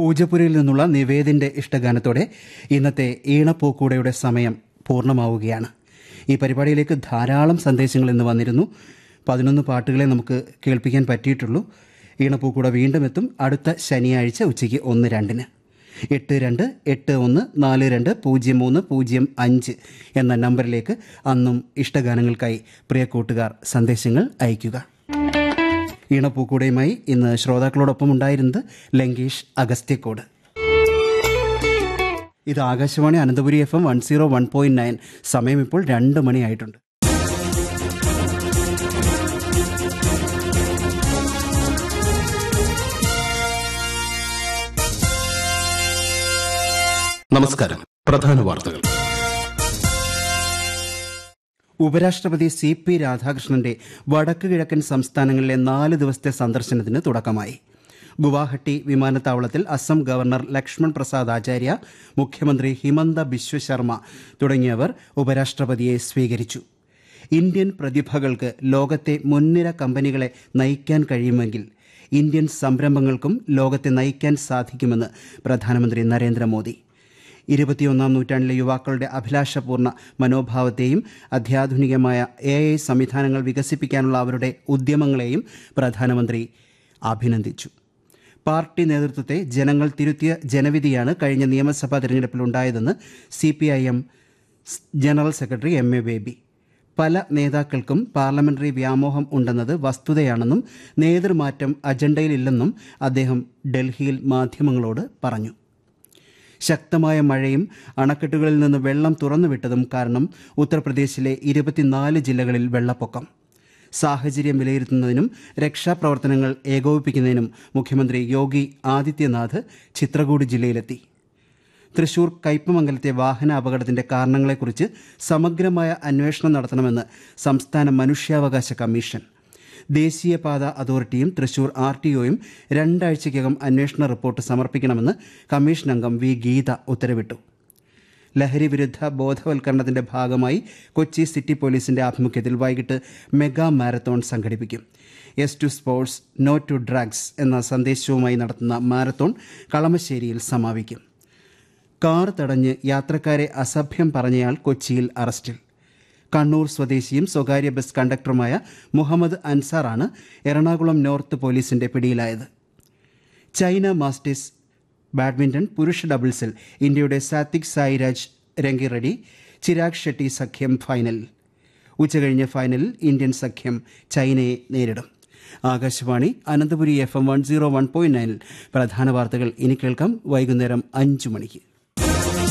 പൂജപ്പുരയിൽ നിന്നുള്ള നിവേദിന്റെ ഇഷ്ടഗാനത്തോടെ ഇന്നത്തെ ഈണപ്പൂക്കൂടയുടെ സമയം പൂർണ്ണമാവുകയാണ് ഈ പരിപാടിയിലേക്ക് ധാരാളം സന്ദേശങ്ങൾ ഇന്ന് വന്നിരുന്നു പതിനൊന്ന് പാട്ടുകളെ നമുക്ക് കേൾപ്പിക്കാൻ പറ്റിയിട്ടുള്ളൂ ഈണപ്പൂക്കൂട വീണ്ടും എത്തും അടുത്ത ശനിയാഴ്ച ഉച്ചയ്ക്ക് ഒന്ന് രണ്ടിന് എട്ട് രണ്ട് എട്ട് ഒന്ന് നാല് രണ്ട് പൂജ്യം മൂന്ന് പൂജ്യം അഞ്ച് എന്ന നമ്പറിലേക്ക് അന്നും ഇഷ്ടഗാനങ്ങൾക്കായി പ്രിയ കൂട്ടുകാർ സന്ദേശങ്ങൾ അയയ്ക്കുക ഈണപ്പൂക്കൂടയുമായി ഇന്ന് ശ്രോതാക്കളോടൊപ്പം ഉണ്ടായിരുന്നത് ലങ്കേഷ് അഗസ്ത്യക്കോട് ഇത് Akashvani Ananthapuri F M one zero one point nine സമയം ഇപ്പോൾ രണ്ട് മണിയായിട്ടുണ്ട് നമസ്കാരം പ്രധാന വാർത്തകൾ ഉപരാഷ്ട്രപതി സി പി രാധാകൃഷ്ണന്റെ വടക്ക് കിഴക്കൻ സംസ്ഥാനങ്ങളിലെ നാല് ദിവസത്തെ സന്ദർശനത്തിന് തുടക്കമായി ഗുവാഹട്ടി വിമാനത്താവളത്തിൽ അസം ഗവർണർ ലക്ഷ്മൺ പ്രസാദ് ആചാര്യ മുഖ്യമന്ത്രി ഹിമന്ത ബിശ്വ ശർമ്മ തുടങ്ങിയവർ ഉപരാഷ്ട്രപതിയെ സ്വീകരിച്ചു ഇന്ത്യൻ പ്രതിഭകൾക്ക് ലോകത്തെ മുൻനിര കമ്പനികളെ നയിക്കാൻ കഴിയുമെങ്കിൽ ഇന്ത്യൻ സംരംഭങ്ങൾക്കും ലോകത്തെ നയിക്കാൻ സാധിക്കുമെന്ന് പ്രധാനമന്ത്രി നരേന്ദ്രമോദി ഇരുപത്തിയൊന്നാം നൂറ്റാണ്ടിലെ യുവാക്കളുടെ അഭിലാഷപൂർണ്ണ മനോഭാവത്തെയും അത്യാധുനികമായ എ ഐ സംവിധാനങ്ങൾ വികസിപ്പിക്കാനുള്ള അവരുടെ ഉദ്യമങ്ങളെയും പ്രധാനമന്ത്രി അഭിനന്ദിച്ചു പാർട്ടി നേതൃത്വത്തെ ജനങ്ങൾ തിരുത്തിയ ജനവിധിയാണ് കഴിഞ്ഞ നിയമസഭാ തെരഞ്ഞെടുപ്പിലുണ്ടായതെന്ന് C P I M general secretary M A Baby പല നേതാക്കൾക്കും പാർലമെന്ററി വ്യാമോഹം ഉണ്ടെന്നത് വസ്തുതയാണെന്നും നേതൃമാറ്റം അജണ്ടയിലില്ലെന്നും അദ്ദേഹം ഡൽഹിയിൽ മാധ്യമങ്ങളോട് പറഞ്ഞു ശക്തമായ മഴയും അണക്കെട്ടുകളിൽ നിന്ന് വെള്ളം തുറന്നുവിട്ടതും കാരണം ഉത്തർപ്രദേശിലെ ഇരുപത്തിനാല് ജില്ലകളിൽ വെള്ളപ്പൊക്കം സാഹചര്യം വിലയിരുത്തുന്നതിനും രക്ഷാപ്രവർത്തനങ്ങൾ ഏകോപിപ്പിക്കുന്നതിനും മുഖ്യമന്ത്രി യോഗി ആദിത്യനാഥ് ചിത്രകൂട് ജില്ലയിലെത്തി തൃശൂർ കയ്പമംഗലത്തെ വാഹന അപകടത്തിന്റെ കാരണങ്ങളെക്കുറിച്ച് സമഗ്രമായ അന്വേഷണം നടത്തണമെന്ന് സംസ്ഥാന മനുഷ്യാവകാശ കമ്മീഷൻ ദേശീയപാത അതോറിറ്റിയും തൃശൂർ ആർ ടി ഒയും രണ്ടാഴ്ചയ്ക്കകം അന്വേഷണ റിപ്പോർട്ട് സമർപ്പിക്കണമെന്ന് കമ്മീഷൻ അംഗം വി ഗീത ഉത്തരവിട്ടു ലഹരി വിരുദ്ധ ബോധവൽക്കരണത്തിന്റെ ഭാഗമായി കൊച്ചി സിറ്റി പോലീസിന്റെ ആഭിമുഖ്യത്തിൽ വൈകിട്ട് മെഗാ മാരത്തോൺ സംഘടിപ്പിക്കും yes to sports no to drugs എന്ന സന്ദേശവുമായി നടത്തുന്ന മാരത്തോൺ കളമശ്ശേരിയിൽ സമാപിക്കും കാർ തടഞ്ഞ് യാത്രക്കാരെ അസഭ്യം പറഞ്ഞയാൾ കൊച്ചിയിൽ അറസ്റ്റിൽ കണ്ണൂർ സ്വദേശിയും സ്വകാര്യ ബസ് കണ്ടക്ടറുമായ മുഹമ്മദ് അൻസാറാണ് എറണാകുളം നോർത്ത് പോലീസിന്റെ പിടിയിലായത് ചൈന മാസ്റ്റേഴ്സ് ബാഡ്മിന്റൺ പുരുഷ ഡബിൾസിൽ ഇന്ത്യയുടെ സാത്വിക് സായിരാജ് രംഗിറെഡ്ഡി ചിരാഗ് ഷെട്ടി സഖ്യം ഫൈനലിൽ ഉച്ചകഴിഞ്ഞ ഫൈനലിൽ ഇന്ത്യൻ സഖ്യം ചൈനയെ നേരിടും Akashvani Ananthapuri F M one zero one point നയനിൽ പ്രധാന വാർത്തകൾ ഇനി കേൾക്കാം വൈകുന്നേരം അഞ്ചു മണിക്ക്